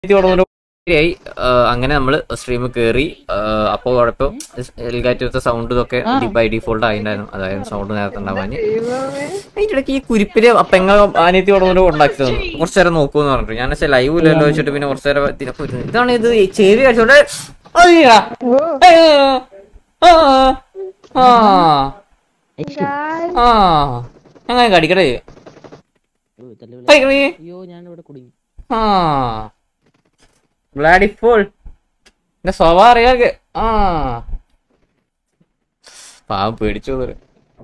ആയി അങ്ങനെ നമ്മൾ സ്ട്രീം കയറി അപ്പോൾ കുഴപ്പം എൽഗാറ്റത്തെ സൗണ്ട് ഇതൊക്കെ ബൈ ഡിഫോൾട്ട് ആയിട്ടുണ്ടായിരുന്നു അതായത് സൗണ്ട് നേരത്തെ ഉണ്ടാവാൻ അതിന്റെ ഇടയ്ക്ക് ഈ കുരിപ്പില് പെങ്ങ അനിയത്തി ഉടനെ ഉണ്ടാക്കി തന്നു കുറച്ചു നേരം നോക്കൂന്ന് പറഞ്ഞിട്ട് ഞാൻ പക്ഷെ ലൈവ് ഇല്ലല്ലോ വെച്ചിട്ട് പിന്നെ കുറച്ചു നേരം ഇതിനൊക്കെ ഇരുന്നു. ഇതാണ് ഇത് ഈ ചെവി കഴിച്ചോണ്ട് അയ്യാ. അയ്യോ. ആ. ആ. ആ. അങ്ങനെ കടിക്കടേ കടിക്കണേ അയ്യോ ഞാൻ ഇവിടെ കുടുങ്ങി ആ ബ്ലാഡി ഫുൾ എന്റെ സ്വഭാവം അറിയാക്ക് ആ പാവം പേടിച്ചു തോന്നുന്നു.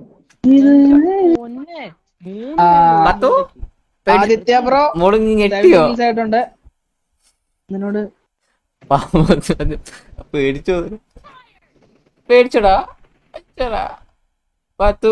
ഒന്നേ പത്തു ആദിത്യ ബ്രോ മോള് നീ ഞെട്ടിയോ ആയിട്ടുണ്ട് നിന്നോട് പാവം അത് പേടിച്ചു തോന്നുന്നു. പേടിച്ചോടാ അച്ഛടാ പത്തു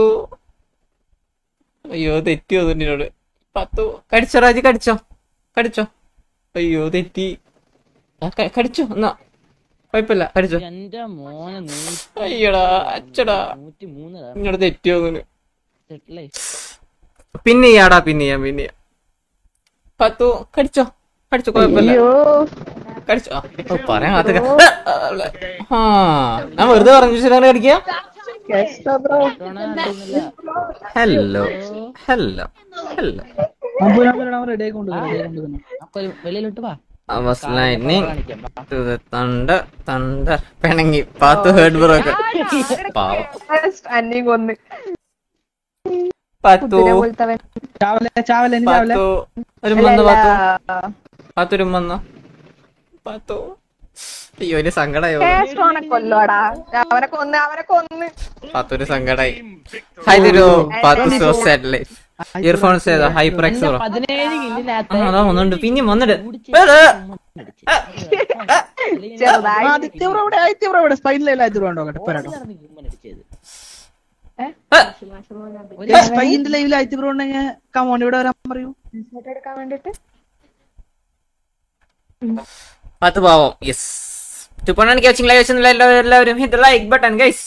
അയ്യോ തെറ്റി തോന്നുന്നു എന്നോട് പത്തു കടിച്ചോ രാജി കടിച്ചോ കടിച്ചോ അയ്യോ തെറ്റി ആ, ക- കടിച്ചോ എന്നാ കുഴപ്പമില്ല കടിച്ചോ എന്റെ മോനെ നൂറ്റി അയ്യടാ അച്ചടാ നൂറ്റി മൂന്ന് ഇങ്ങോട്ട് തെറ്റി തോന്നുന്നു സെറ്റിലേ പിന്നെ ചെയ്യാടാ പിന്നെ ചെയ്യാം പിന്നെ ചെയ്യാം പത്തു കടിച്ചോ കടിച്ചോ കുഴപ്പമില്ല കടിച്ചോ ആ, ഓ, പറയാൻ കാത്തുക ആ ഞാൻ വെറുതെ പറഞ്ഞു ശരിയാണ് കടിക്കാം ഹലോ ഹലോ ഹലോ റെഡി ആയി കൊണ്ടുവന്നു അപ്പൊ വെളിയിലോട്ട് വാ I was lightning to the thunder, thunder. പിണങ്ങി പാത്തു ഹേർഡ് ബ്രോക്ക് പാവം സ്റ്റാൻഡിങ് ഒന്ന് പത്തു പോലത്തവൻ ചാവലെ ചാവലെ ഇനി ചാവലെ പത്തു ഒരു മന്ന പത്തു പത്തു ഒരു മന്ന പത്തു അയ്യോ ഇനി സങ്കടായോ കേസ്റ്റോനെ കൊല്ലോടാ അവനെ കൊന്ന് അവനെ കൊന്ന് പത്തൊരു സങ്കടായി ഹൈ തരൂ പത്തു സോ സാഡ് ലൈഫ് ഇയർഫോൺസ് ഏതാ ഹൈപ്പർ എക്സ് ബ്രോ പതിനേഴ് കില്ലിനകത്ത് അതാ വന്നുണ്ട് പിന്നെ വന്നിട്ട് ചെറുതായി ആദിത്യ ബ്രോ ഇവിടെ ആദിത്യ ബ്രോ ഇവിടെ സ്പൈനിലെ ആദിത്യ ബ്രോ ഉണ്ടോ കേട്ടോ പോരാട്ടോ സ്പൈന്റെ ലൈവിൽ ആദിത്യ ബ്രോ ഉണ്ടെങ്കിൽ കമോൺ ഇവിടെ വരാൻ പറയൂ ഫോട്ടോ എടുക്കാൻ വേണ്ടിട്ട് പത്ത് പാവം yes two point watching live എല്ലാവരും ഹിറ്റ് ലൈക്ക് ബട്ടൺ ഗൈസ്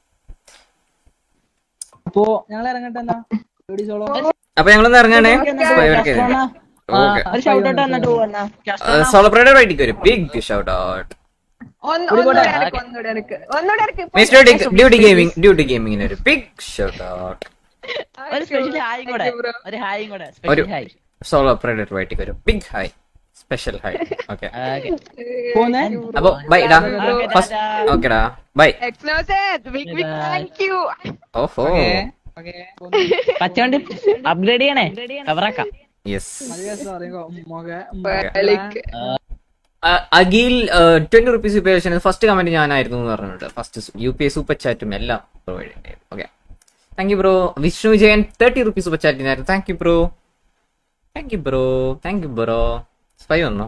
അപ്പോ ഞങ്ങൾ ഇറങ്ങട്ടെ എന്നാ പേടി സോളോ അപ്പൊ ഞങ്ങളൊന്ന് ഇറങ്ങാണേ ഓക്കെ ഒരു ഷൗട്ട് ഔട്ട് വന്നിട്ട് പോവാ സോളപ്രൈഡർ വൈറ്റിക്ക് ഒരു ബിഗ് ഷൗട്ട് ഔട്ട് ഒന്ന് ഒന്നുകൂടെ എടുക്ക് ഒന്നുകൂടെ എടുക്ക് ഒന്നുകൂടെ എടുക്ക് മിസ്റ്റർ ഡ്യൂട്ടി ഗെയിമിംഗ് ഡ്യൂട്ടി ഗെയിമിങ്ങിന് ഒരു ബിഗ് ഷൗട്ട് ഔട്ട് ഒരു സ്പെഷ്യൽ ഹായും കൂടെ ഒരു ഹായും കൂടെ ഒരു സ്പെഷ്യൽ ഹായ് സോളപ്രൈഡർ വൈറ്റിക്ക് ഒരു big hi special hi okay പോന്നെ അപ്പൊ ബൈ ഡാ ഫസ്റ്റ് ഓക്കെടാ ബൈ എക്സ്നോസെറ്റ് ബിഗ് ബിഗ് താങ്ക് യു ഓഹോ പച്ചവണ്ടി അപ്ഗ്രേഡ് ചെയ്യണേ കവറാക്കാം യെസ് മോകെ കളിക്ക് Akhil twenty rupees pay first comment ഞാനായിരുന്നു എന്ന് പറഞ്ഞിട്ട് first U P I super ചാറ്റും എല്ലാം പ്രൊവൈഡ് ചെയ്യും okay thank you bro Vishnu Vijayan thirty rupees super ചാറ്റിനായിരുന്നു thank you bro thank you bro thank you bro spy വന്നോ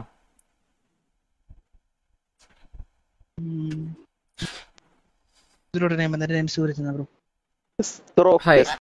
ഇതിലൂടെ നെയിം എന്താ നെയിം സൂരജ് ബ്രോ ഹായ്